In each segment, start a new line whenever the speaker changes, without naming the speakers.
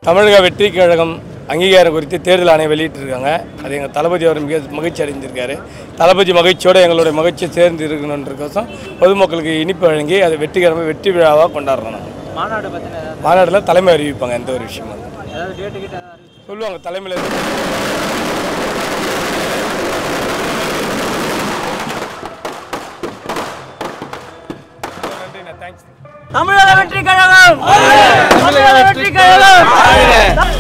தமிழக வெற்றி கழகம் அங்கீகாரம் குறித்து தேர்தல் ஆணையம் வெளியிட்டிருக்காங்க அது எங்கள் தளபதி அவர் மிக மகிழ்ச்சி அடைந்திருக்காரு தளபதி மகிழ்ச்சியோடு எங்களுடைய மகிழ்ச்சி சேர்ந்து இருக்கணுன்றக்கோசம் பொதுமக்களுக்கு இனிப்பு வழங்கி அதை வெற்றிகரமாக வெற்றி விழாவாக கொண்டாடுறோம் நாங்கள்
மாநாடு பற்றின ஏதாவது
மாநாட்டில் தலைமை அறிவிப்பாங்க எந்த ஒரு விஷயமா இருந்தாலும்.
ஏதாவது டேட்டு கிட்ட ஏதாவது அறிவிச்சு
சொல்லுவாங்க தலைமையில் நன்றிண்ணா தேங்க்ஸ்
தமிழக வெற்றி கழகம் தமிழக வெற்றி கழகம்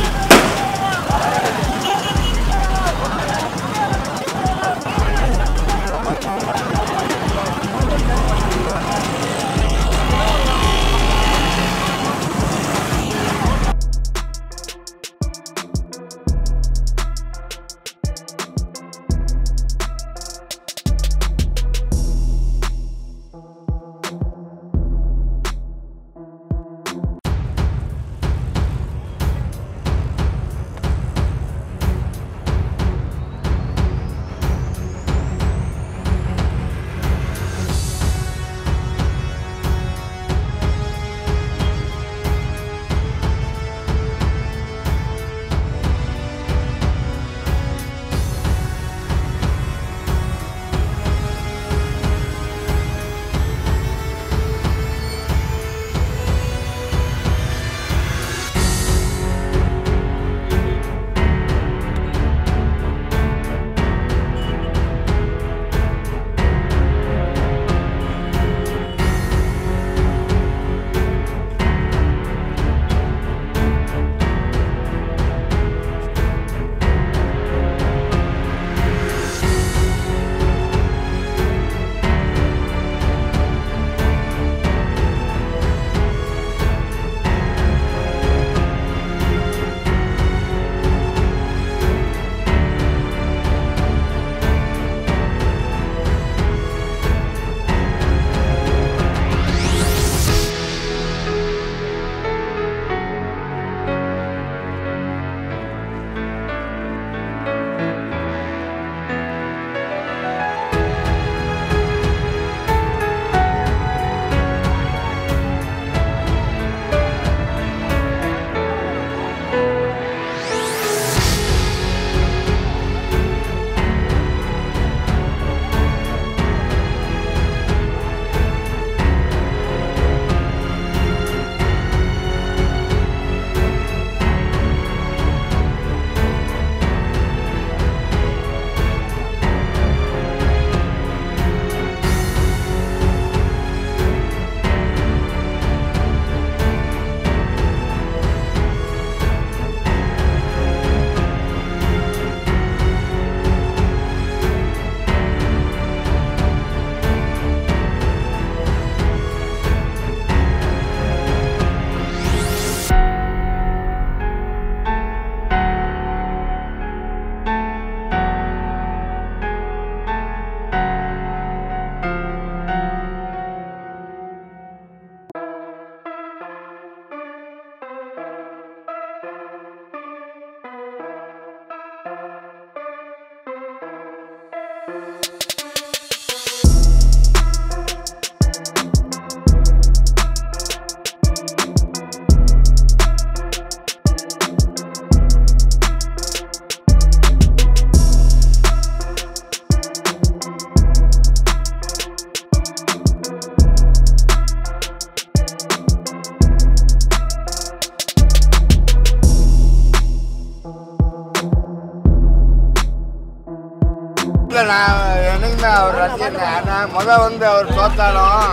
இல்லை நான் எனக்கு தான் அவர் ரசிகன் ஆனால் முத வந்து அவர் தோத்தாலும்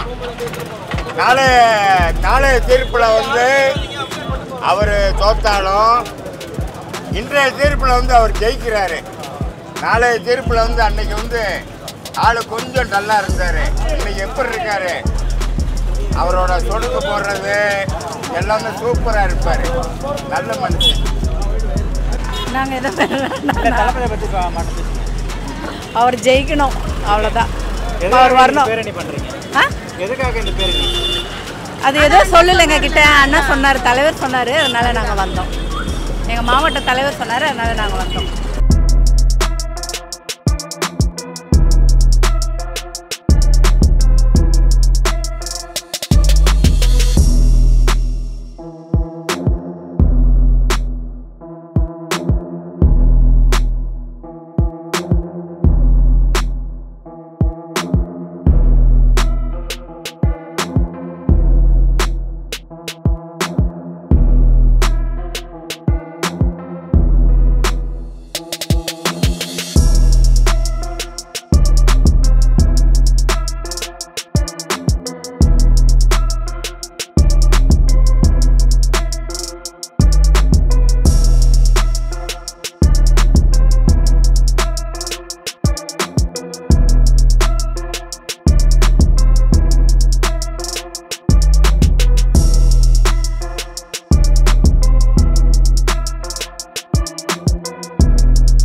நாளை நாளைய தீர்ப்பில் வந்து அவர் தோத்தாலும் இன்றைய தீர்ப்பில் வந்து அவர் ஜெயிக்கிறாரு நாளைய தீர்ப்பில் வந்து அன்னைக்கு வந்து ஆள் கொஞ்சம் டல்லாக இருந்தார் இன்னைக்கு எப்படி இருக்காரு அவரோட சொடுக்கு போடுறது எல்லாமே சூப்பராக இருப்பார் நல்ல மனுஷன்
நாங்கள் எதை
இல்லை தளபதியை பற்றி மாட்டோம் பேசுங்க
அவர் ஜெயிக்கணும் அவ்வளோதான் அவர்
எதுக்காக இந்த
வரணும்
பேரணி பண்ணுறீங்க
ஆ
எதுக்காக இந்த பேரணி
அது ஏதோ சொல்லலைங்க கிட்ட அண்ணா சொன்னார் தலைவர் சொன்னார் அதனால நாங்கள் வந்தோம் எங்கள் மாவட்ட தலைவர் சொன்னார் அதனால நாங்கள் வந்தோம்